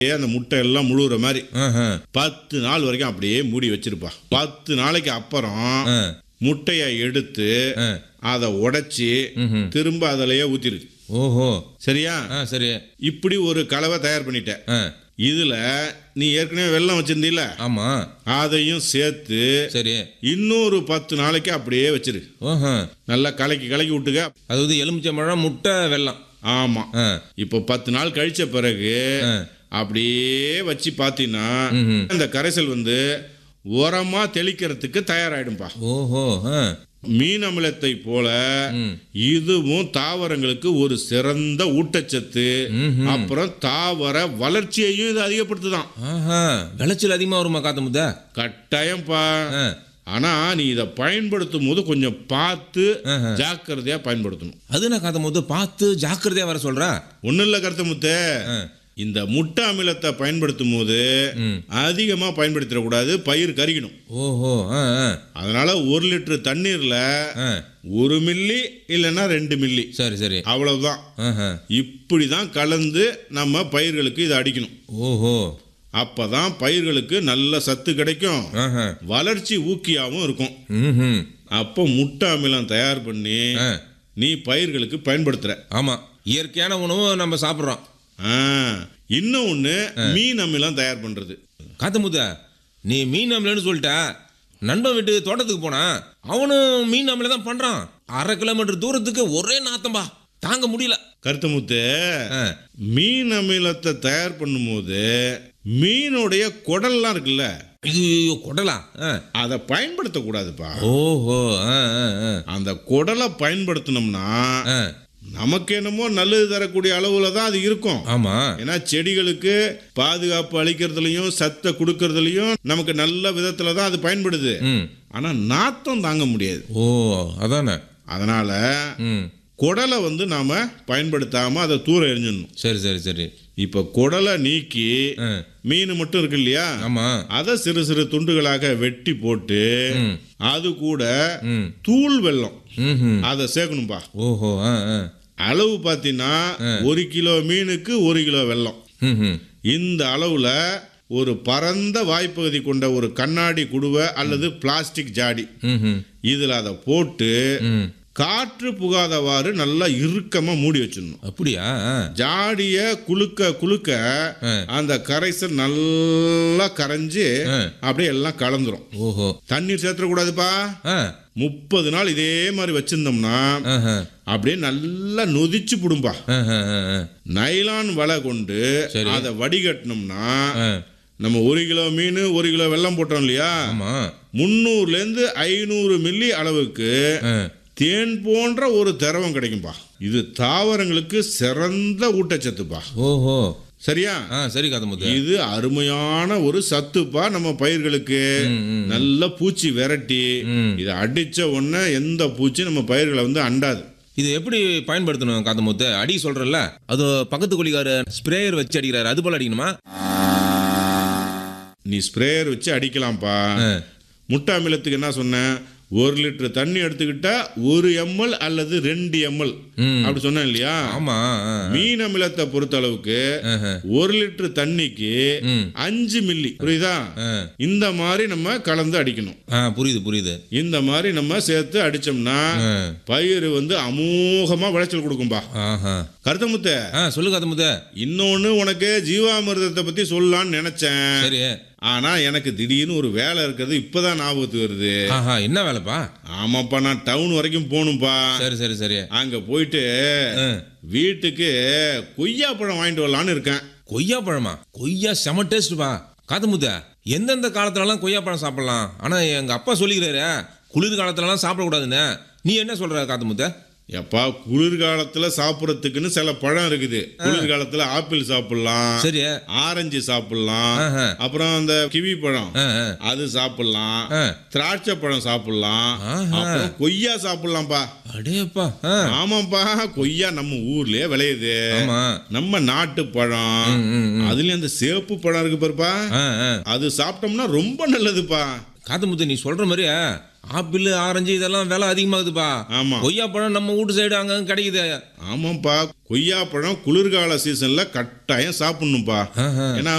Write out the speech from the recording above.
அந்த முட்டை எல்லாம் முழுகிற மாதிரி ஆஹா. பத்து நாள் வரைக்கும் அப்படியே மூடி வச்சிருப்பா பத்து நாளைக்கு அப்புறம் ஆ. முட்டையை எடுத்து ஆ. அதை உடைச்சி ம்ஹும். திரும்ப அதிலேயே ஊத்திரு ஓஹோ சரியா ஆ சரி இப்படி ஒரு கலவை தயார் பண்ணிட்ட ஆ இதுல நீ ஏற்கனவே வெல்லம் வச்சிருந்தீல ஆமா அதையும் சேர்த்து சரி இன்னொரு பத்து நாளைக்கு அப்படியே வச்சிரு ஓஹோ நல்லா கலக்கி கலக்கி விட்டுக்க அதாவது எலுமிச்சம்பழம் முட்டை வெல்லம் ஆமா ஆ இப்போ பத்து நாள் கழிச்ச பிறகு ஆ. அப்படியே வச்சு பார்த்தீங்கன்னா ம்ஹும். அந்த கரைசல் வந்து உரமா தெளிக்கிறதுக்கு தயாராயிடும்பா ஓஹோ ஆ மீன் அமிலத்தை போல ம். இதுவும் தாவரங்களுக்கு ஒரு சிறந்த ஊட்டச்சத்து ம்ஹும். அப்புறம் தாவர வளர்ச்சியையும் இது அதிகப்படுத்துதான் ஆஹா விளைச்சல் அதிகமாக வருமா காத்த முத்த கட்டாயம்ப்பா ஆ ஆனா நீ இதை பயன்படுத்தும் போது கொஞ்சம் பார்த்து ஆஹா. ஜாக்கிரதையா பயன்படுத்தணும் அது நான் காத்த முத்த பார்த்து ஜாக்கிரதையா வர சொல்றா ஒன்றும் இல்லை கருத்தமுத்து ஆ. இந்த முட்டை அமிலத்தை பயன்படுத்தும் போது ம். அதிகமாக பயன்படுத்திடக்கூடாது பயிர் கருகிடும் ஓஹோ ஆ ஆ அதனால ஒரு லிட்டர் தண்ணீர்ல ஆ ஒரு மில்லி இல்லைன்னா ரெண்டு மில்லி சரி சரி அவ்வளவுதான் ஆஹா இப்படி தான் கலந்து நம்ம பயிர்களுக்கு இதை அடிக்கணும் ஓஹோ அப்பதான் பயிர்களுக்கு நல்ல சத்து கிடைக்கும் ஆஹா வளர்ச்சி ஊக்கியாவும் இருக்கும் ம் அப்போ முட்டை அமிலம் தயார் பண்ணி ஆ நீ பயிர்களுக்கு பயன்படுத்துற ஆமாம் இயற்கையான உணவு நம்ம சாப்பிட்றோம் ஆ, இன்னும் ஒன்று மீன் அமிலம் தயார் பண்றது காத்த முத்த நீ மீன் அமிலன்னு சொல்லிட்ட நண்பன் வீட்டு தோட்டத்துக்கு போனான் அவனும் மீன் அமில தான் பண்ணுறான் அரை கிலோமீட்டர் தூரத்துக்கு ஒரே நாத்தம்பா தாங்க முடியல கருத்தமுத்து ஆ மீன் அமிலத்தை தயார் பண்ணும்போது மீனுடைய குடல்லாம் இருக்குல்ல ஐயோ கொடலா ஆ அதை பயன்படுத்தக்கூடாதுப்பா ஓஹோ ஆ ஆ ஆ அந்த குடலை பயன்படுத்தினோம்னா ஆ நமக்கு என்னமோ நல்லது தரக்கூடிய அளவுல தான் அது இருக்கும் ஆமாம் ஏன்னா செடிகளுக்கு பாதுகாப்பு அளிக்கிறதுலையும் சத்தை கொடுக்கறதுலையும் நமக்கு நல்ல விதத்துல தான் அது பயன்படுது ம் ஆனா நாத்தம் தாங்க முடியாது ஓ அதானே அதனால ம் குடலை வந்து நாம பயன்படுத்தாம அதை தூர எரிஞ்சிடணும் சரி சரி சரி இப்போ குடலை நீக்கி ஆ மீன் மட்டும் இருக்கு இல்லையா ஆமாம் அதை சிறு சிறு துண்டுகளாக வெட்டி போட்டு ம் அது கூட ம் தூள் வெல்லம் ம் அதை சேர்க்கணும்பா ஓஹோ ஆ ஆ அளவு பார்த்தீங்கன்னா ஒரு கிலோ மீனுக்கு ஒரு கிலோ வெல்லம் ம் ம் இந்த அளவுல ஒரு பரந்த வாய்ப்பகுதி கொண்ட ஒரு கண்ணாடி குடுவை அல்லது பிளாஸ்டிக் ஜாடி ம் ம் இதில் அதை போட்டு ம் காற்று புகாதவாறு நல்லா இறுக்கமா மூடி வச்சிடணும் அப்படியா ஆ ஜாடிய குலுக்க குலுக்க ஆ. அந்த கரைசல் நல்லா கரைஞ்சு ஆ. அப்படியே எல்லாம் கலந்துரும் ஓஹோ தண்ணீர் சேர்த்துடக்கூடாதுப்பா ஆ முப்பது நாள் இதே மாதிரி வச்சிருந்தோம்னா ஆஹா அப்படியே நல்லா நொதிச்சு புடும்பா ஆஹா ஆ நைலான் வலை கொண்டு சரி. அதை வடிகட்டினோம்னா ஆ நம்ம ஒரு கிலோ மீன் ஒரு கிலோ வெல்லம் போட்டோம் இல்லையா ஆமாம் முந்நூறுலேருந்து ஐநூறு மில்லி அளவுக்கு ஆ தேன் போன்ற ஒரு திரவம் கிடைக்கும்பா இது தாவரங்களுக்கு சிறந்த ஊட்டச்சத்துப்பா ஓஹோ சரியா ஆ சரி காத்தமுத்து இது அருமையான ஒரு சத்துப்பா நம்ம பயிர்களுக்கு ம், ம். நல்ல பூச்சி விரட்டி ம். இதை அடிச்ச உடனே எந்த பூச்சி நம்ம பயிர்களை வந்து அண்டாது இது எப்படி பயன்படுத்தணும் காத்தமுத்து அடி சொல்றல்ல அது பக்கத்து குழிக்காரு ஸ்ப்ரேயர் வச்சு அடிக்கிறாரு அது போல அடிக்கணுமா நீ ஸ்ப்ரேயர் வச்சு அடிக்கலாம்ப்பா ஆ. முட்டை அமிலத்துக்கு என்ன சொன்னேன் ஒரு லிட்டர் தண்ணி எடுத்துக்கிட்டா ஒரு எம்எல் அல்லது ரெண்டு எம்எல் ம். அப்படி சொன்னேன் இல்லையா ஆமா ஆ, மீன் அமிலத்தை பொறுத்த அளவுக்கு ஆஹா. ஒரு லிட்டர் தண்ணிக்கு ம். அஞ்சு மில்லி புரியுதா ஆ. இந்த மாதிரி நம்ம கலந்து அடிக்கணும் ஆ புரியுது புரியுது இந்த மாதிரி நம்ம சேர்த்து அடிச்சோம்னா ஆ. பயிர் வந்து அமோகமா விளைச்சல் கொடுக்கும்பா ஆஹா கருத்தமுத்த ஆ சொல்லு காத்தமுத்து இன்னொன்னு உனக்கு ஜீவாமிர்தத்தை பத்தி சொல்லலாம்னு நினைச்சேன் சரி ஆனா எனக்கு திடீர்னு ஒரு வேலை இருக்கிறது இப்பதான் ஞாபகத்துக்கு வருது ஆஹா என்ன வேலைப்பா ஆமாப்பா நான் டவுன் வரைக்கும் போகணும்ப்பா சரி சரி சரி அங்க போயிட்டு ஆ. வீட்டுக்கு கொய்யா பழம் வாங்கிட்டு வரலான்னு இருக்கேன் கொய்யா பழமா கொய்யா செம டேஸ்ட்பா காத்தமுத்து எந்தெந்த காலத்துலலாம் கொய்யா பழம் சாப்பிடலாம் ஆனா எங்க அப்பா சொல்லிக்கிறாரு குளிர் காலத்துலலாம் சாப்பிடக்கூடாதுன்னு நீ என்ன சொல்ற காத்தமுத்து எப்பா குளிர்காலத்துல சாப்பிட்றதுக்குன்னு சில பழம் இருக்குது குளிர்காலத்துல ஆப்பிள் சாப்பிடலாம் சரி ஆரஞ்சு சாப்பிடலாம் ஆஹா. அப்புறம் அந்த கிவி பழம் ஆ, ஆ. அது சாப்பிடலாம் ஆ. திராட்சை பழம் சாப்பிடலாம் ஆஹா. அப்புறம் கொய்யா சாப்பிடலாம்ப்பா அடேப்பா ஆ ஆமாப்பா கொய்யா நம்ம ஊர்லயே விளையுது ஆமா நம்ம நாட்டு பழம் ம், ம், ம். அதுலயும் அந்த சேப்பு பழம் இருக்கு பாருப்பா ஆ, ஆ. அது சாப்பிட்டோம்னா ரொம்ப நல்லதுப்பா காத்து முத்து நீ சொல்ற மாதிரி ஆப்பிள் ஆரஞ்சு இதெல்லாம் விலை அதிகமாகுதுப்பா ஆமா. கொய்யாப்பழம் நம்ம வீட்டு சைடு அங்க கிடைக்குது ஆமாப்பா கொய்யாப்பழம் குளிர்கால சீசன்ல கட்டாயம் சாப்பிடணும்ப்பா ஆஹா. ஏன்னா